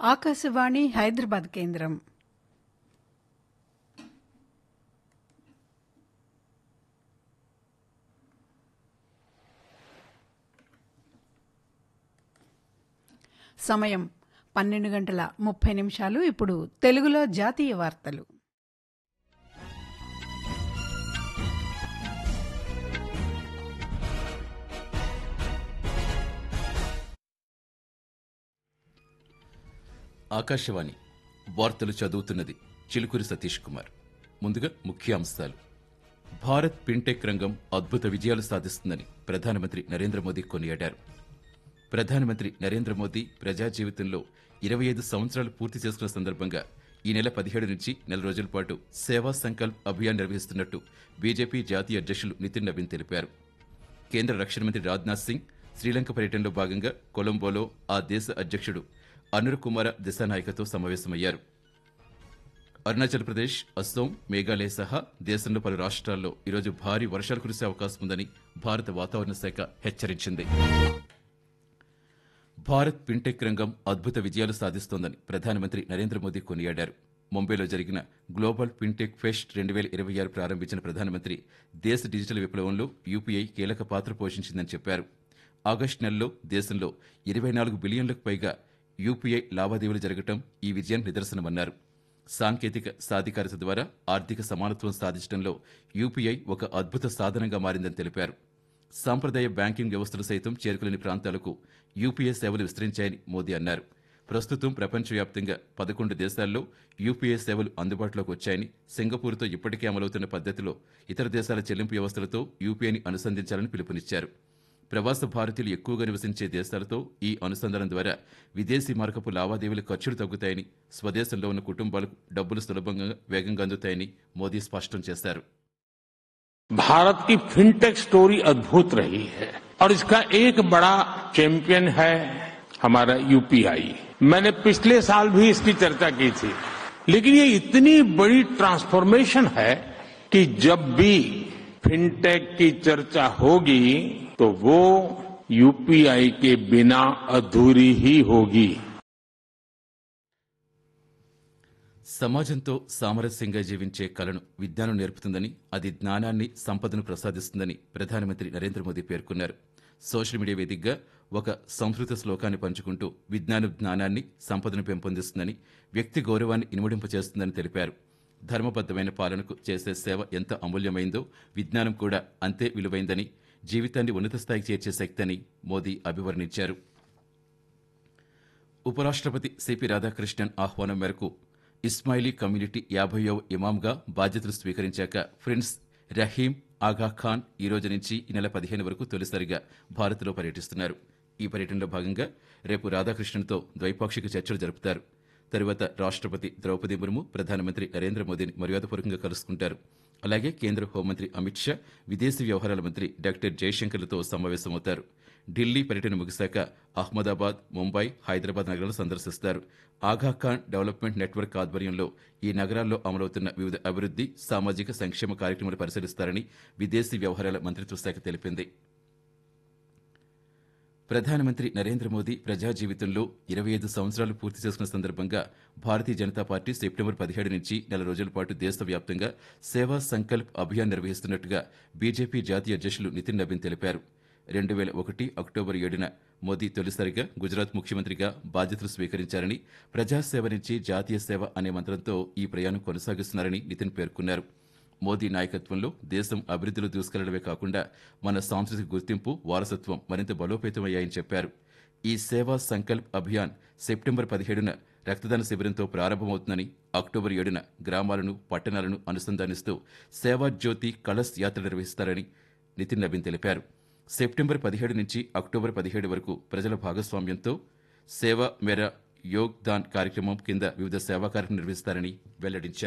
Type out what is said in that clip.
ఆకాశవాణి హైదరాబాద్ కేంద్రం సమయం పన్నెండు గంటల ముప్పై నిమిషాలు ఇప్పుడు తెలుగులో జాతీయ వార్తలు ఆకాశవాణి వార్తలు చదువుతున్నది చిలుకూరి సతీష్ కుమార్ ముందుగా ముఖ్యాంశాలు భారత్ ఫిన్టెక్ రంగం అద్భుత విజయాలు సాధిస్తుందని ప్రధానమంత్రి నరేంద్ర మోదీ కొనియాడారు ప్రధానమంత్రి నరేంద్ర మోదీ ప్రజా జీవితంలో ఇరవై ఐదు సంవత్సరాలు పూర్తి చేసుకున్న సందర్భంగా ఈ నెల పదిహేడు నుంచి నెల రోజుల పాటు సేవా సంకల్ప్ అభియాన్ నిర్వహిస్తున్నట్టు బీజేపీ జాతీయ అధ్యక్షులు నితిన్ నవీన్ తెలిపారు కేంద్ర రక్షణ మంత్రి రాజ్నాథ్ సింగ్ శ్రీలంక పర్యటనలో భాగంగా కొలంబోలో ఆ దేశ అధ్యక్షుడు అనుర్ కుమార దిశానాయకతో సమావేశమయ్యారు అరుణాచల్ ప్రదేశ్ అస్సోం మేఘాలయ సహా దేశంలో పలు రాష్ట్రాల్లో ఈరోజు భారీ వర్షాలు కురిసే అవకాశం ఉందని భారత వాతావరణ శాఖ హెచ్చరించింది భారత్ ఫిన్టెక్ రంగం అద్భుత విజయాలు సాధిస్తోందని ప్రధానమంత్రి నరేంద్ర మోదీ కొనియాడారు ముంబైలో జరిగిన గ్లోబల్ ఫిన్టెక్ ఫెస్ట్ రెండు వేల ఇరవై ఆరు ప్రారంభించిన ప్రధానమంత్రి దేశ డిజిటల్ విప్లవంలో యూపీఐ కీలక పాత్ర పోషించిందని చెప్పారు ఆగస్టు నెలలో దేశంలో ఇరవై నాలుగు బిలియన్లకు పైగా యూపీఐ లావాదేవీలు జరగటం ఈ విజయానికి నిదర్శనమన్నారు సాంకేతిక సాధికారత ద్వారా ఆర్థిక సమానత్వం సాధించడంలో యూపీఐ ఒక అద్భుత సాధనంగా మారిందని తెలిపారు సాంప్రదాయ బ్యాంకింగ్ వ్యవస్థలు సైతం చేరుకోలేని ప్రాంతాలకు యూపీఐ సేవలు విస్తరించాయని మోదీ అన్నారు ప్రస్తుతం ప్రపంచవ్యాప్తంగా పదకొండు దేశాల్లో యూపీఐ సేవలు అందుబాటులోకి వచ్చాయని సింగపూర్తో ఇప్పటికే అమలవుతున్న పద్ధతిలో ఇతర దేశాల చెల్లింపు వ్యవస్థలతో యూపీఐని అనుసంధించాలని పిలుపునిచ్చారు ప్రవాస భారతీయులు ఎక్కువగా నివసించే దేశాలతో ఈ అనుసంధానం ద్వారా విదేశీ మార్కపు లావాదేవీల ఖర్చులు తగ్గుతాయని స్వదేశంలో ఉన్న కుటుంబాలకు డబ్బులు సులభంగా వేగంగా అందుతాయని మోదీ స్పష్టం చేశారు भारत की फिनटेक स्टोरी अद्भुत रही है और इसका एक बड़ा चैंपियन है हमारा यूपीआई मैंने पिछले साल भी इसकी चर्चा की थी लेकिन ये इतनी बड़ी ट्रांसफॉर्मेशन है कि जब भी फिनटेक की चर्चा होगी तो वो यूपीआई के बिना अधूरी ही होगी సమాజంతో సామరస్యంగా జీవించే కళను విజ్ఞానం నేర్పుతుందని అది జ్ఞానాన్ని సంపదను ప్రసాదిస్తుందని ప్రధానమంత్రి నరేంద్ర మోదీ పేర్కొన్నారు సోషల్ మీడియా వేదికగా ఒక సంస్కృత శ్లోకాన్ని పంచుకుంటూ విజ్ఞానం జ్ఞానాన్ని సంపదను పెంపొందిస్తుందని వ్యక్తి గౌరవాన్ని ఇనుమడింపచేస్తుందని తెలిపారు ధర్మబద్దమైన పాలనకు చేసే సేవ ఎంత అమూల్యమైందో విజ్ఞానం కూడా అంతే విలువైందని జీవితాన్ని ఉన్నత స్థాయికి చేర్చే శక్తి అని మోదీ అభివర్ణించారు ఉపరాష్ట్రపతి సిపి రాధాకృష్ణన్ ఆహ్వానం మేరకు ఇస్మాయిలీ కమ్యూనిటీ యాభైవ ఇమాంగా బాధ్యతలు స్వీకరించాక ఫ్రెండ్స్ రహీం ఆగా ఖాన్ ఈ రోజు నుంచి ఈ నెల పదిహేను వరకు తొలిసారిగా భారత్లో పర్యటిస్తున్నారు ఈ పర్యటనలో భాగంగా రేపు రాధాకృష్ణన్తో ద్వైపాక్షిక చర్చలు జరుపుతారు తరువాత రాష్ట్రపతి ద్రౌపది ముర్ము ప్రధానమంత్రి నరేంద్ర మోదీని మర్యాదపూర్వకంగా కలుసుకుంటారు అలాగే కేంద్ర హోంమంత్రి అమిత్ షా విదేశీ వ్యవహారాల మంత్రి డాక్టర్ జయశంకర్లతో సమావేశమవుతారు ఢిల్లీ పర్యటన ముగిశాక అహ్మదాబాద్ ముంబై హైదరాబాద్ నగరాలు సందర్శిస్తారు ఆగాఖాన్ డెవలప్మెంట్ నెట్వర్క్ ఆధ్వర్యంలో ఈ నగరాల్లో అమలవుతున్న వివిధ అభివృద్ధి సామాజిక సంక్షేమ కార్యక్రమాలు పరిశీలిస్తారని విదేశీ వ్యవహారాల మంత్రిత్వ శాఖ తెలిపింది ప్రధానమంత్రి నరేంద్ర మోదీ ప్రజా జీవితంలో ఇరవై ఐదు సంవత్సరాలు పూర్తి చేసుకున్న సందర్భంగా భారతీయ జనతా పార్టీ సెప్టెంబర్ పదిహేడు నుంచి నెల రోజుల పాటు దేశవ్యాప్తంగా సేవా సంకల్ప్ అభియాన్ నిర్వహిస్తున్నట్టుగా బీజేపీ జాతీయ అధ్యక్షులు నితిన్ నవీన్ తెలిపారు రెండు వేల ఒకటి అక్టోబర్ ఏడున మోదీ తొలిసారిగా గుజరాత్ ముఖ్యమంత్రిగా బాధ్యతలు స్వీకరించారని ప్రజాసేవ నుంచి జాతీయ సేవ అనే మంత్రంతో ఈ ప్రయాణం కొనసాగిస్తున్నారని నితిన్ పేర్కొన్నారు మోదీ నాయకత్వంలో దేశం అభివృద్ధిలో దూసుకెళ్లడమే కాకుండా మన సాంస్కృతిక గుర్తింపు వారసత్వం మరింత బలోపేతమయ్యాయని చెప్పారు ఈ సేవా సంకల్ప్ అభియాన్ సెప్టెంబర్ పదిహేడున రక్తదాన శిబిరంతో ప్రారంభమవుతుందని అక్టోబర్ ఏడున గ్రామాలను పట్టణాలను అనుసంధానిస్తూ సేవా జ్యోతి కలస్ యాత్ర నిర్వహిస్తారని నితిన్ నవీన్ తెలిపారు సెప్టెంబర్ పదిహేడు నుంచి అక్టోబర్ పదిహేడు వరకు ప్రజల భాగస్వామ్యంతో సేవ మేర యోగ్ దాన్ కార్యక్రమం కింద వివిధ సేవా కార్యక్రమం నిర్వహిస్తారని వెల్లడించారు